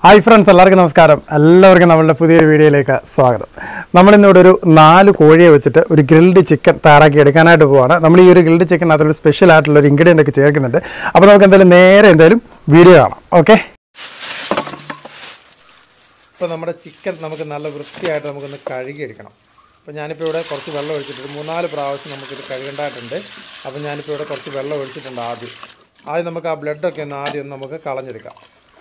hi friends എല്ലാവർക്കും നമസ്കാരം എല്ലാവർക്കും നമ്മളുടെ പുതിയൊരു വീഡിയോയിലേക്ക് സ്വാഗതം നമ്മളിന്നിവിടെ ഒരു നാല് കോഴിയെ വെച്ചിട്ട് ഒരു ഗ്രിൽഡ് ചിക്കൻ തയ്യാറാക്കി എടുക്കാനായിട്ട് പോവാണ് നമ്മൾ ഈ ഒരു ഗ്രിൽഡ് ചിക്കൻ അതിലൊരു സ്പെഷ്യൽ ആയിട്ടുള്ള ഒരു ഇൻഗ്രീഡിയൻ്റ് ഒക്കെ ചേർക്കുന്നുണ്ട് അപ്പോൾ നമുക്ക് എന്തായാലും നേരെ എന്തായാലും വീഡിയോ കാണാം ഓക്കെ ഇപ്പോൾ നമ്മുടെ ചിക്കൻ നമുക്ക് നല്ല വൃത്തിയായിട്ട് നമുക്കൊന്ന് കഴുകിയെടുക്കണം അപ്പോൾ ഞാനിപ്പോൾ ഇവിടെ കുറച്ച് വെള്ളം ഒഴിച്ചിട്ടുണ്ട് മൂന്നാല് പ്രാവശ്യം നമുക്കിത് കഴുകേണ്ടതായിട്ടുണ്ട് അപ്പോൾ ഞാനിപ്പോൾ ഇവിടെ കുറച്ച് വെള്ളം ഒഴിച്ചിട്ടുണ്ട് ആദ്യം ആദ്യം നമുക്ക് ആ ബ്ലഡൊക്കെ ഒന്ന് ആദ്യം ഒന്ന് നമുക്ക് കളഞ്ഞെടുക്കാം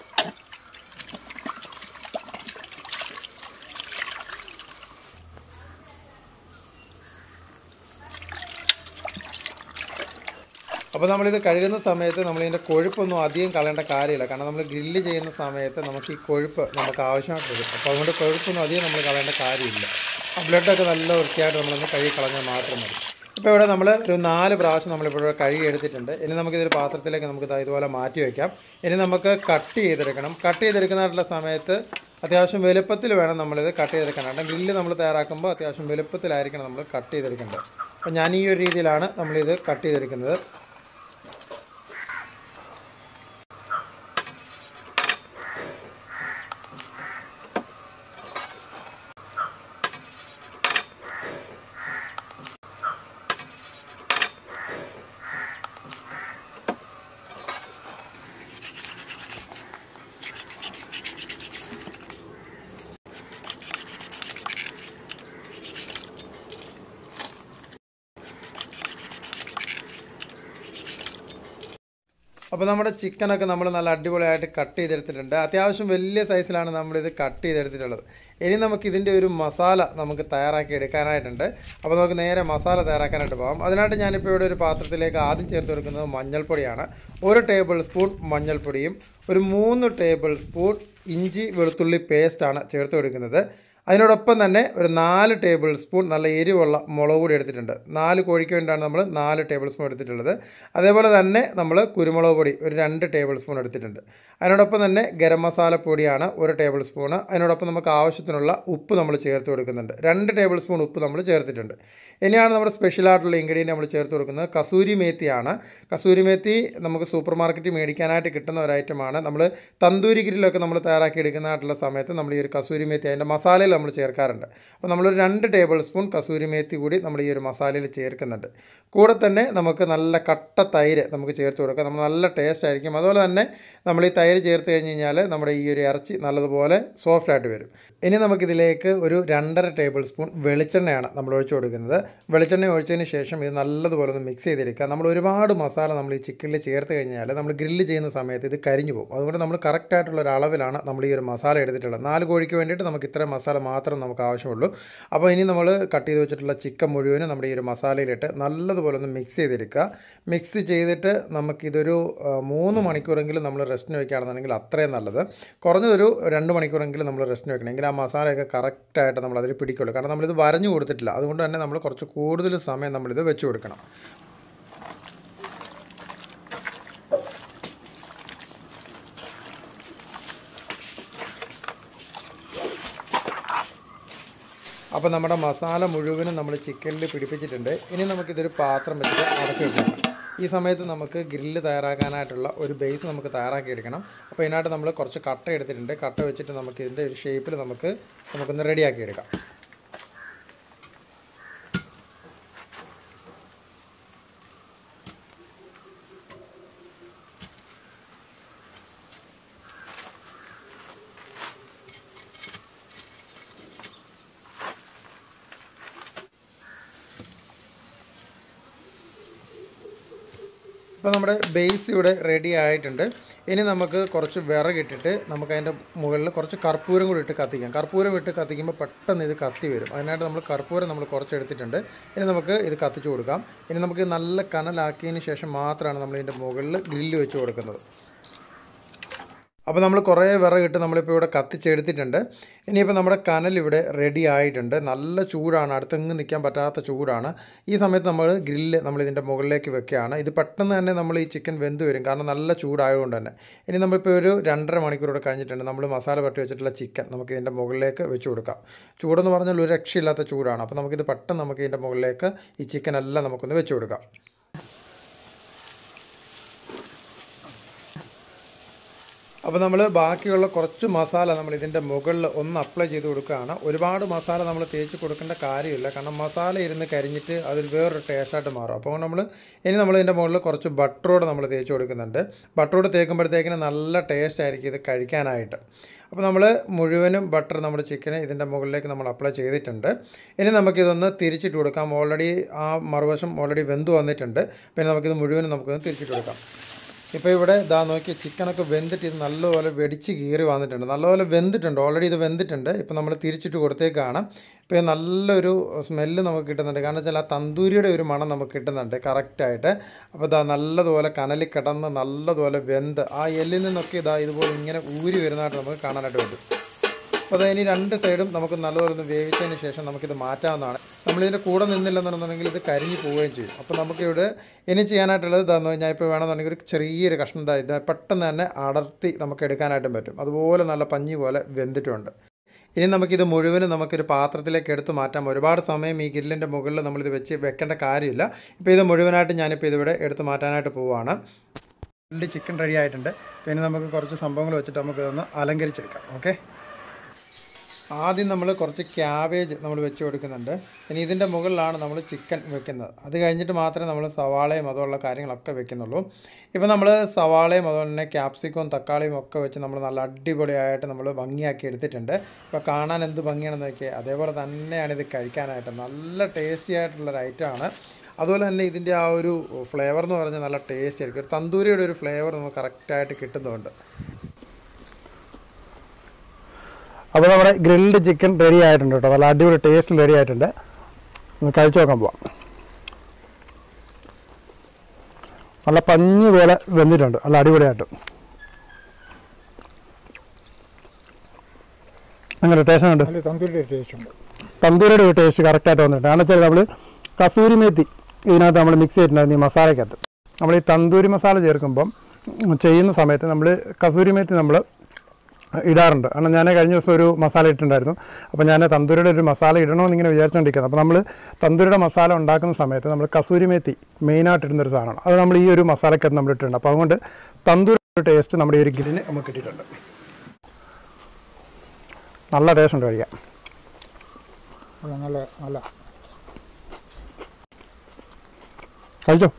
അപ്പോൾ നമ്മളിത് കഴുകുന്ന സമയത്ത് നമ്മളിതിൻ്റെ കൊഴുപ്പൊന്നും അധികം കളയേണ്ട കാര്യമില്ല കാരണം നമ്മൾ ഗ്രില്ല് ചെയ്യുന്ന സമയത്ത് നമുക്ക് ഈ കൊഴുപ്പ് നമുക്ക് ആവശ്യമായിട്ട് വരും അപ്പോൾ അതുകൊണ്ട് കൊഴുപ്പൊന്നും അധികം നമ്മൾ കളയേണ്ട കാര്യമില്ല ആ ബ്ലഡൊക്കെ നല്ല വൃത്തിയായിട്ട് നമ്മളൊന്ന് കഴുകി കളഞ്ഞാൽ മാത്രം മതി ഇപ്പോൾ ഇവിടെ നമ്മൾ ഒരു നാല് പ്രാവശ്യം നമ്മളിപ്പോൾ ഇവിടെ കഴുകി എടുത്തിട്ടുണ്ട് ഇനി നമുക്കിതൊരു പാത്രത്തിലേക്ക് നമുക്ക് ദാ ഇതുപോലെ മാറ്റി വയ്ക്കാം ഇനി നമുക്ക് കട്ട് ചെയ്തെടുക്കണം കട്ട് ചെയ്തെടുക്കുന്നതായിട്ടുള്ള സമയത്ത് അത്യാവശ്യം വലുപ്പത്തിൽ വേണം നമ്മളിത് കട്ട് ചെയ്തെടുക്കാൻ കാരണം ഗ്രില്ല് നമ്മൾ തയ്യാറാക്കുമ്പോൾ അത്യാവശ്യം വലുപ്പത്തിലായിരിക്കണം നമ്മൾ കട്ട് ചെയ്തെടുക്കേണ്ടത് അപ്പോൾ ഞാൻ ഈ ഒരു രീതിയിലാണ് നമ്മളിത് കട്ട് ചെയ്തെടുക്കുന്നത് അപ്പോൾ നമ്മുടെ ചിക്കനൊക്കെ നമ്മൾ നല്ല അടിപൊളിയായിട്ട് കട്ട് ചെയ്തെടുത്തിട്ടുണ്ട് അത്യാവശ്യം വലിയ സൈസിലാണ് നമ്മളിത് കട്ട് ചെയ്തെടുത്തിട്ടുള്ളത് ഇനി നമുക്ക് ഇതിൻ്റെ ഒരു മസാല നമുക്ക് തയ്യാറാക്കി എടുക്കാനായിട്ടുണ്ട് അപ്പോൾ നമുക്ക് നേരെ മസാല തയ്യാറാക്കാനായിട്ട് പോകാം അതിനായിട്ട് ഞാനിപ്പോൾ ഇവിടെ ഒരു പാത്രത്തിലേക്ക് ആദ്യം ചേർത്ത് കൊടുക്കുന്നത് മഞ്ഞൾപ്പൊടിയാണ് ഒരു ടേബിൾ സ്പൂൺ മഞ്ഞൾപ്പൊടിയും ഒരു മൂന്ന് ടേബിൾ സ്പൂൺ ഇഞ്ചി വെളുത്തുള്ളി പേസ്റ്റാണ് ചേർത്ത് കൊടുക്കുന്നത് അതിനോടൊപ്പം തന്നെ ഒരു നാല് ടേബിൾ സ്പൂൺ നല്ല എരിവുള്ള മുളക് പൊടി എടുത്തിട്ടുണ്ട് നാല് കോഴിക്ക് വേണ്ടിയാണ് നമ്മൾ നാല് ടേബിൾ സ്പൂൺ എടുത്തിട്ടുള്ളത് അതേപോലെ തന്നെ നമ്മൾ കുരുമുളക് പൊടി ഒരു രണ്ട് ടേബിൾ സ്പൂൺ എടുത്തിട്ടുണ്ട് അതിനോടൊപ്പം തന്നെ ഗരം മസാല പൊടിയാണ് ഒരു ടേബിൾ സ്പൂണ് അതിനോടൊപ്പം നമുക്ക് ആവശ്യത്തിനുള്ള ഉപ്പ് നമ്മൾ ചേർത്ത് കൊടുക്കുന്നുണ്ട് രണ്ട് ടേബിൾ സ്പൂൺ ഉപ്പ് നമ്മൾ ചേർത്തിട്ടുണ്ട് ഇനിയാണ് നമ്മുടെ സ്പെഷ്യലായിട്ടുള്ള ഇൻഗ്രീഡിയൻറ്റ് നമ്മൾ ചേർത്ത് കൊടുക്കുന്നത് കസൂരി മേത്തിയാണ് കസൂരി മേത്തി നമുക്ക് സൂപ്പർ മാർക്കറ്റിൽ മേടിക്കാനായിട്ട് കിട്ടുന്ന ഒരു ഐറ്റമാണ് നമ്മൾ തന്തൂരി ഗ്രില്ലൊക്കെ നമ്മൾ തയ്യാറാക്കി എടുക്കുന്നതായിട്ടുള്ള സമയത്ത് നമ്മൾ ഈ ഒരു കസൂരി മേത്തി അതിൻ്റെ മസാലയിൽ നമ്മൾ ചേർക്കാറുണ്ട് അപ്പോൾ നമ്മളൊരു രണ്ട് ടേബിൾ സ്പൂൺ കസൂരി മേത്തി കൂടി നമ്മൾ ഈ ഒരു മസാലയിൽ ചേർക്കുന്നുണ്ട് കൂടെ തന്നെ നമുക്ക് നല്ല കട്ട തൈര് നമുക്ക് ചേർത്ത് കൊടുക്കാം നമ്മൾ നല്ല ടേസ്റ്റ് ആയിരിക്കും അതുപോലെ തന്നെ നമ്മൾ ഈ തൈര് ചേർത്ത് കഴിഞ്ഞ് കഴിഞ്ഞാൽ നമ്മുടെ ഈ ഒരു ഇറച്ചി നല്ലതുപോലെ സോഫ്റ്റ് ആയിട്ട് വരും ഇനി നമുക്കിതിലേക്ക് ഒരു രണ്ടര ടേബിൾ സ്പൂൺ വെളിച്ചെണ്ണയാണ് നമ്മൾ ഒഴിച്ചു കൊടുക്കുന്നത് വെളിച്ചെണ്ണ ഒഴിച്ചതിന് ശേഷം ഇത് നല്ലതുപോലെ ഒന്ന് മിക്സ് ചെയ്തെടുക്കുക നമ്മൾ ഒരുപാട് മസാല നമ്മൾ ഈ ചിക്കനിൽ ചേർത്ത് കഴിഞ്ഞാൽ നമ്മൾ ഗ്രില്ല് ചെയ്യുന്ന സമയത്ത് ഇത് കരിഞ്ഞു പോകും അതുകൊണ്ട് നമ്മൾ കറക്റ്റായിട്ടുള്ള ഒരു അളവിലാണ് നമ്മൾ ഈ ഒരു മസാല എടുത്തിട്ടുള്ളത് നാല് കോഴിക്ക് വേണ്ടിയിട്ട് നമുക്ക് ഇത്രയും മസാല മാത്രം നമുക്ക് ആവശ്യമുള്ളൂ അപ്പോൾ ഇനി നമ്മൾ കട്ട് ചെയ്ത് വെച്ചിട്ടുള്ള ചിക്കൻ മുഴുവനും നമ്മുടെ ഈ ഒരു മസാലയിലിട്ട് നല്ലതുപോലെ ഒന്ന് മിക്സ് ചെയ്തെടുക്കുക മിക്സ് ചെയ്തിട്ട് നമുക്കിതൊരു ആ, മൂന്ന് മണിക്കൂറെങ്കിലും നമ്മൾ റെസ്റ്റിന് വെക്കുകയാണെന്നുണ്ടെങ്കിൽ അത്രയും നല്ലത് കുറഞ്ഞതൊരു രണ്ട് മണിക്കൂറെങ്കിലും നമ്മൾ റെസ്റ്റിന് വെക്കണം എങ്കിൽ ആ മസാലയൊക്കെ കറക്റ്റായിട്ട് നമ്മൾ അതിൽ പിടിക്കുള്ളൂ കാരണം നമ്മളിത് വരഞ്ഞു കൊടുത്തിട്ടില്ല അതുകൊണ്ട് തന്നെ നമ്മൾ കുറച്ച് കൂടുതൽ സമയം നമ്മളിത് വെച്ച് കൊടുക്കണം അപ്പോൾ നമ്മുടെ മസാല മുഴുവനും നമ്മൾ ചിക്കനിൽ പിടിപ്പിച്ചിട്ടുണ്ട് ഇനി നമുക്കിതൊരു പാത്രം വെച്ചിട്ട് അടച്ചു വെക്കണം ഈ സമയത്ത് നമുക്ക് ഗ്രില്ല് തയ്യാറാക്കാനായിട്ടുള്ള ഒരു ബേസ് നമുക്ക് തയ്യാറാക്കി എടുക്കണം അപ്പോൾ ഇതിനായിട്ട് നമ്മൾ കുറച്ച് കട്ട എടുത്തിട്ടുണ്ട് കട്ട വെച്ചിട്ട് നമുക്ക് ഇതിൻ്റെ ഒരു ഷേപ്പിൽ നമുക്ക് നമുക്കൊന്ന് റെഡിയാക്കി എടുക്കാം ഇപ്പോൾ നമ്മുടെ ബേസ് ഇവിടെ റെഡി ആയിട്ടുണ്ട് ഇനി നമുക്ക് കുറച്ച് വിറകിട്ടിട്ട് നമുക്ക് അതിൻ്റെ മുകളിൽ കുറച്ച് കർപ്പൂരം കൂടി ഇട്ട് കത്തിക്കാം കർപ്പൂരം ഇട്ട് കത്തിക്കുമ്പോൾ പെട്ടെന്ന് ഇത് കത്തി വരും അതിനായിട്ട് നമ്മൾ കർപ്പൂരം നമ്മൾ കുറച്ച് എടുത്തിട്ടുണ്ട് ഇനി നമുക്ക് ഇത് കത്തിച്ചു കൊടുക്കാം ഇനി നമുക്ക് നല്ല കനലാക്കിയതിന് ശേഷം മാത്രമാണ് നമ്മൾ ഇതിൻ്റെ മുകളിൽ ഗ്രില്ല് വെച്ച് കൊടുക്കുന്നത് അപ്പോൾ നമ്മൾ കുറേ വിറകിട്ട് നമ്മളിപ്പോൾ ഇവിടെ കത്തിച്ചെടുത്തിട്ടുണ്ട് ഇനിയിപ്പോൾ നമ്മുടെ കനൽ ഇവിടെ റെഡി ആയിട്ടുണ്ട് നല്ല ചൂടാണ് അടുത്തെങ്ങ് നിൽക്കാൻ പറ്റാത്ത ചൂടാണ് ഈ സമയത്ത് നമ്മൾ ഗ്രില്ല് നമ്മൾ ഇതിൻ്റെ മുകളിലേക്ക് വെക്കുകയാണ് ഇത് പെട്ടെന്ന് തന്നെ നമ്മൾ ഈ ചിക്കൻ വെന്ത് വരും കാരണം നല്ല ചൂടായതുകൊണ്ട് തന്നെ ഇനി നമ്മളിപ്പോൾ ഒരു രണ്ടര മണിക്കൂറോടെ കഴിഞ്ഞിട്ടുണ്ട് നമ്മൾ മസാല പറ്റി വെച്ചിട്ടുള്ള ചിക്കൻ നമുക്ക് ഇതിൻ്റെ മുകളിലേക്ക് വെച്ച് കൊടുക്കാം ചൂടെന്ന് പറഞ്ഞാൽ ഒരു രക്ഷയില്ലാത്ത ചൂടാണ് അപ്പോൾ നമുക്കിത് പെട്ടെന്ന് നമുക്ക് ഇതിൻ്റെ മുകളിലേക്ക് ഈ ചിക്കൻ എല്ലാം നമുക്കൊന്ന് വെച്ച് കൊടുക്കാം അപ്പോൾ നമ്മൾ ബാക്കിയുള്ള കുറച്ച് മസാല നമ്മൾ ഇതിൻ്റെ മുകളിൽ ഒന്ന് അപ്ലൈ ചെയ്ത് കൊടുക്കുകയാണ് ഒരുപാട് മസാല നമ്മൾ തേച്ച് കൊടുക്കേണ്ട കാര്യമില്ല കാരണം മസാല ഇരുന്ന് കരിഞ്ഞിട്ട് അതിൽ വേറൊരു ടേസ്റ്റായിട്ട് മാറും അപ്പോൾ നമ്മൾ ഇനി നമ്മൾ ഇതിൻ്റെ മുകളിൽ കുറച്ച് ബട്ടറോട് നമ്മൾ തേച്ച് കൊടുക്കുന്നുണ്ട് ബട്ടറോട് തേക്കുമ്പോഴത്തേക്കിന് നല്ല ടേസ്റ്റ് ആയിരിക്കും ഇത് കഴിക്കാനായിട്ട് അപ്പോൾ നമ്മൾ മുഴുവനും ബട്ടർ നമ്മുടെ ചിക്കന് ഇതിൻ്റെ മുകളിലേക്ക് നമ്മൾ അപ്ലൈ ചെയ്തിട്ടുണ്ട് ഇനി നമുക്കിതൊന്ന് തിരിച്ചിട്ട് കൊടുക്കാം ഓൾറെഡി ആ മറുവശം ഓൾറെഡി വെന്ത് വന്നിട്ടുണ്ട് പിന്നെ നമുക്കിത് മുഴുവനും നമുക്കൊന്ന് തിരിച്ചിട്ട് കൊടുക്കാം ഇപ്പോൾ ഇവിടെ ഇതാ നോക്കി ചിക്കനൊക്കെ വെന്തിട്ട് ഇത് നല്ലപോലെ വെടിച്ച് കീറി വന്നിട്ടുണ്ട് നല്ലപോലെ വെന്തിട്ടുണ്ട് ഓൾറെഡി ഇത് വെന്തിട്ടുണ്ട് ഇപ്പോൾ നമ്മൾ തിരിച്ചിട്ട് കൊടുത്തേക്കാണ് ഇപ്പോൾ നല്ലൊരു സ്മെല്ല് നമുക്ക് കിട്ടുന്നുണ്ട് കാരണം വെച്ചാൽ ആ തന്തൂരിയുടെ ഒരു മണം നമുക്ക് കിട്ടുന്നുണ്ട് കറക്റ്റായിട്ട് അപ്പോൾ ഇതാ നല്ലതുപോലെ കനലിൽ കിടന്ന് നല്ലതുപോലെ വെന്ത് ആ എല്ലിൽ നിന്നൊക്കെ ഇതാ ഇതുപോലെ ഇങ്ങനെ ഊരി വരുന്നതായിട്ട് നമുക്ക് കാണാനായിട്ട് പറ്റും അപ്പോൾ അത് ഇനി രണ്ട് സൈഡും നമുക്ക് നല്ലപോലെ ഒന്ന് വേവിച്ചതിന് ശേഷം നമുക്കിത് മാറ്റാവുന്നതാണ് നമ്മളിതിൻ്റെ കൂടെ നിന്നില്ലെന്നുണ്ടെന്നുണ്ടെങ്കിൽ ഇത് കരിഞ്ഞു പോവുകയും ചെയ്യും അപ്പോൾ നമുക്കിവിടെ ഇനി ചെയ്യാനായിട്ടുള്ളത് ഇതാന്ന് ഞാൻ ഇപ്പോൾ വേണമെന്നുണ്ടെങ്കിൽ ഒരു ചെറിയൊരു കഷ്ണം ഇതാ ഇത് പെട്ടെന്ന് തന്നെ അടർത്തി നമുക്ക് എടുക്കാനായിട്ടും പറ്റും അതുപോലെ നല്ല പഞ്ഞി പോലെ വെന്തിട്ടുണ്ട് ഇനി നമുക്കിത് മുഴുവനും നമുക്കൊരു പാത്രത്തിലേക്ക് എടുത്ത് മാറ്റാം ഒരുപാട് സമയം ഈ ഗ്രില്ലിൻ്റെ മുകളിൽ നമ്മളിത് വെച്ച് വെക്കേണ്ട കാര്യമില്ല ഇപ്പോൾ ഇത് മുഴുവനായിട്ട് ഞാനിപ്പോൾ ഇതിവിടെ എടുത്ത് മാറ്റാനായിട്ട് പോവുകയാണ് ഗ്രില്ല് ചിക്കൻ റെഡി ആയിട്ടുണ്ട് പിന്നെ നമുക്ക് കുറച്ച് സംഭവങ്ങൾ വെച്ചിട്ട് നമുക്ക് ഇതൊന്ന് അലങ്കരിച്ചെടുക്കാം ഓക്കെ ആദ്യം നമ്മൾ കുറച്ച് ക്യാബേജ് നമ്മൾ വെച്ച് കൊടുക്കുന്നുണ്ട് ഇനി ഇതിൻ്റെ മുകളിലാണ് നമ്മൾ ചിക്കൻ വെക്കുന്നത് അത് കഴിഞ്ഞിട്ട് മാത്രമേ നമ്മൾ സവാളയും അതുള്ള കാര്യങ്ങളൊക്കെ വെക്കുന്നുള്ളൂ ഇപ്പോൾ നമ്മൾ സവാളയും അതുപോലെ തന്നെ ക്യാപ്സിക്കവും തക്കാളിയും ഒക്കെ വെച്ച് നമ്മൾ നല്ല അടിപൊളിയായിട്ട് നമ്മൾ ഭംഗിയാക്കി എടുത്തിട്ടുണ്ട് ഇപ്പോൾ കാണാൻ എന്ത് ഭംഗിയാണെന്ന് നോക്കിയാൽ അതേപോലെ തന്നെയാണ് ഇത് കഴിക്കാനായിട്ട് നല്ല ടേസ്റ്റി ആയിട്ടുള്ളൊരു ഐറ്റമാണ് അതുപോലെ തന്നെ ഇതിൻ്റെ ആ ഒരു ഫ്ലേവർ എന്ന് പറഞ്ഞാൽ നല്ല ടേസ്റ്റ് ആയിരിക്കും ഒരു തന്തൂരിയുടെ ഒരു ഫ്ലേവർ നമുക്ക് കറക്റ്റായിട്ട് കിട്ടുന്നുണ്ട് അപ്പോൾ നമ്മുടെ ഗ്രിൽഡ് ചിക്കൻ റെഡി ആയിട്ടുണ്ട് കേട്ടോ നല്ല അടിപൊളി ടേസ്റ്റിൽ റെഡി ആയിട്ടുണ്ട് ഒന്ന് കഴിച്ചു നോക്കാൻ പോവാം നല്ല പഞ്ഞി പോലെ വെന്തിട്ടുണ്ട് നല്ല അടിപൊളിയായിട്ട് അങ്ങനെ ടേസ്റ്റ് ഉണ്ട് നല്ല തന്തൂരിയുടെ ടേസ്റ്റ് ഉണ്ട് തന്തൂരിയുടെ ഒരു ടേസ്റ്റ് കറക്റ്റായിട്ട് വന്നിട്ടുണ്ട് കാരണം വെച്ചാൽ നമ്മൾ കസൂരി മേത്തി ഇതിനകത്ത് നമ്മൾ മിക്സ് ചെയ്തിട്ടുണ്ടായിരുന്നു ഈ മസാലയ്ക്കകത്ത് നമ്മൾ ഈ തന്തൂരി മസാല ചേർക്കുമ്പം ചെയ്യുന്ന സമയത്ത് നമ്മൾ കസൂരി മേത്തി നമ്മൾ ഇടാറുണ്ട് കാരണം ഞാൻ കഴിഞ്ഞ ദിവസം ഒരു മസാല ഇട്ടിട്ടുണ്ടായിരുന്നു അപ്പോൾ ഞാൻ തന്തൂരിയുടെ ഒരു മസാല ഇടണമെന്ന് ഇങ്ങനെ വിചാരിച്ചുകൊണ്ടിരിക്കുന്നത് അപ്പോൾ നമ്മൾ തന്തൂരിയുടെ മസാല ഉണ്ടാക്കുന്ന സമയത്ത് നമ്മൾ കസൂരി മേത്തി മെയിനായിട്ട് ഇടുന്നൊരു സാധനമാണ് അത് നമ്മൾ ഈ ഒരു മസാലക്കകത്ത് നമ്മൾ ഇട്ടിട്ടുണ്ട് അപ്പോൾ അതുകൊണ്ട് തന്തൂരിയുടെ ടേസ്റ്റ് നമ്മുടെ ഈ ഒരു ഗ്രില്ലിന് നമുക്ക് കിട്ടിയിട്ടുണ്ട് നല്ല ടേസ്റ്റ് ഉണ്ട് കഴിക്കാൻ അത് നല്ല നല്ല കഴിച്ചോ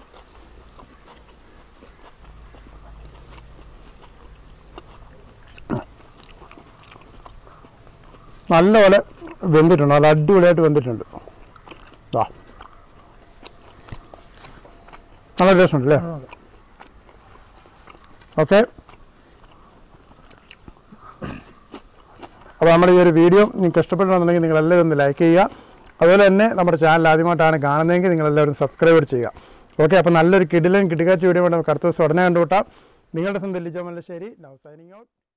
നല്ലപോലെ വെന്തിട്ടുണ്ട് നല്ല അടിപൊളിയായിട്ട് വെന്തിട്ടുണ്ട് ദാ നല്ല ടേസ്റ്റ് ഉണ്ട് അല്ലേ ഓക്കെ അപ്പോൾ നമ്മുടെ ഈ ഒരു വീഡിയോ നിങ്ങൾക്ക് ഇഷ്ടപ്പെടണമെന്നുണ്ടെങ്കിൽ നിങ്ങൾ എല്ലാവരും ഒന്ന് ലൈക്ക് ചെയ്യുക അതുപോലെ തന്നെ നമ്മുടെ ചാനൽ ആദ്യമായിട്ടാണ് കാണുന്നതെങ്കിൽ നിങ്ങൾ എല്ലാവരും സബ്സ്ക്രൈബ് ചെയ്യുക ഓക്കെ അപ്പോൾ നല്ലൊരു കിടിലൻ കിടികാച്ച വീഡിയോ കൊണ്ട് നമുക്ക് അടുത്ത ദിവസം ഉടനെ കണ്ടുകൂട്ടാം നിങ്ങളുടെ സ്വന്തം Lijo Mallassery now signing out